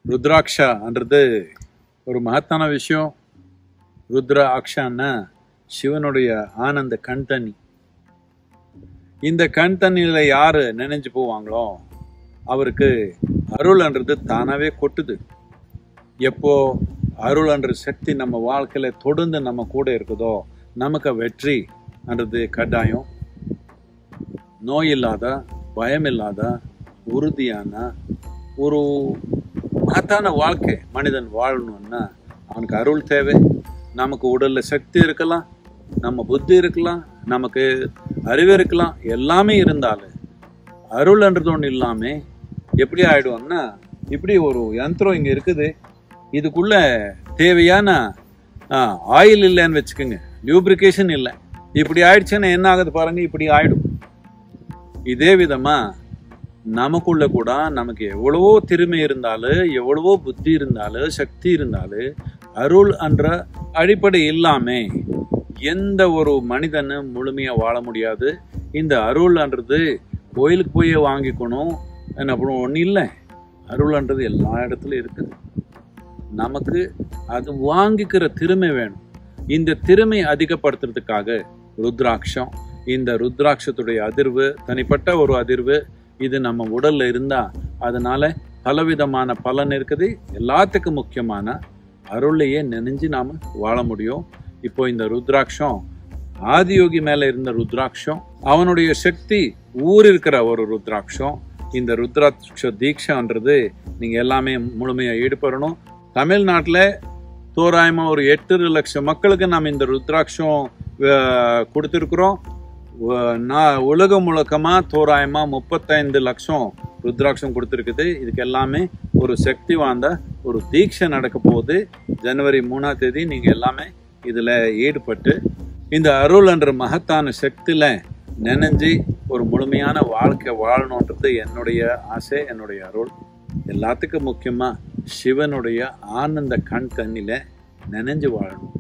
ருத்ராட்சான்றது ஒரு மகத்தான விஷயம் ருத்ர ஆக்ஷான்னா சிவனுடைய ஆனந்த கண் தண்ணி இந்த கண் தண்ணியில யாரு நினைஞ்சு போவாங்களோ அவருக்கு அருள்ன்றது தானாவே கொட்டுது எப்போ அருள்ன்ற சக்தி நம்ம வாழ்க்கையில தொடர்ந்து நம்ம கூட இருக்குதோ நமக்கு வெற்றின்றது கட்டாயம் நோய் இல்லாத பயம் இல்லாத உறுதியான ஒரு மகத்தான வாழ்க்கை மனிதன் வாழணும்னா அவனுக்கு அருள் தேவை நமக்கு உடல்ல சக்தி இருக்கலாம் நம்ம புத்தி இருக்கலாம் நமக்கு அறிவு இருக்கலாம் எல்லாமே இருந்தாலும் அருள்ன்றது ஒன்று இல்லாம எப்படி ஆயிடுவோம்னா இப்படி ஒரு யந்திரம் இங்க இருக்குது இதுக்குள்ள தேவையான ஆயில் இல்லைன்னு வச்சுக்கோங்க லியூப்ரிகேஷன் இல்லை இப்படி ஆயிடுச்சுன்னா என்ன ஆகுது பாருங்க இப்படி ஆயிடும் இதே விதமா நமக்குள்ள கூட நமக்கு எவ்வளவோ திறமை இருந்தாலும் எவ்வளவோ புத்தி இருந்தாலும் சக்தி இருந்தாலும் அருள் என்ற அடிப்படை இல்லாம எந்த ஒரு மனிதனும் முழுமையா வாழ முடியாது இந்த அருள்ன்றது கோயிலுக்கு போய் வாங்கிக்கணும் என்ன அப்புறம் ஒன்றும் இல்லை அருள்ன்றது எல்லா இடத்துலையும் இருக்குது நமக்கு அது வாங்கிக்கிற திறமை வேணும் இந்த திறமை அதிகப்படுத்துறதுக்காக ருத்ராட்சம் இந்த ருத்ராட்சத்துடைய அதிர்வு தனிப்பட்ட ஒரு அதிர்வு இது நம்ம உடல்ல இருந்தா அதனால பலவிதமான பலன் இருக்குது எல்லாத்துக்கும் முக்கியமான அருளையே நினைஞ்சு நாம வாழ முடியும் இப்போ இந்த ருத்ராட்சம் ஆதியோகி மேல இருந்த ருத்ராட்சம் அவனுடைய சக்தி ஊர் இருக்கிற ஒரு ருத்ராட்சம் இந்த ருத்ராட்ச தீட்சான்றது நீங்க எல்லாமே முழுமையா ஈடுபடணும் தமிழ்நாட்டில் தோராயமா ஒரு எட்டு லட்சம் மக்களுக்கு நாம் இந்த ருத்ராட்சம் கொடுத்துருக்குறோம் நான் உலகம் முழக்கமா தோராயமா முப்பத்தைந்து லட்சம் ருத்ராட்சம் கொடுத்துருக்குது இதுக்கு எல்லாமே ஒரு சக்தி வாய்ந்த ஒரு தீட்சை நடக்க போகுது ஜனவரி மூணாம் தேதி நீங்க எல்லாமே இதுல ஈடுபட்டு இந்த அருள் என்ற மகத்தான சக்தியில நினைஞ்சு ஒரு முழுமையான வாழ்க்கை வாழணுன்றது என்னுடைய ஆசை என்னுடைய அருள் எல்லாத்துக்கும் முக்கியமா சிவனுடைய ஆனந்த கண் கண்ணில நினைஞ்சு வாழணும்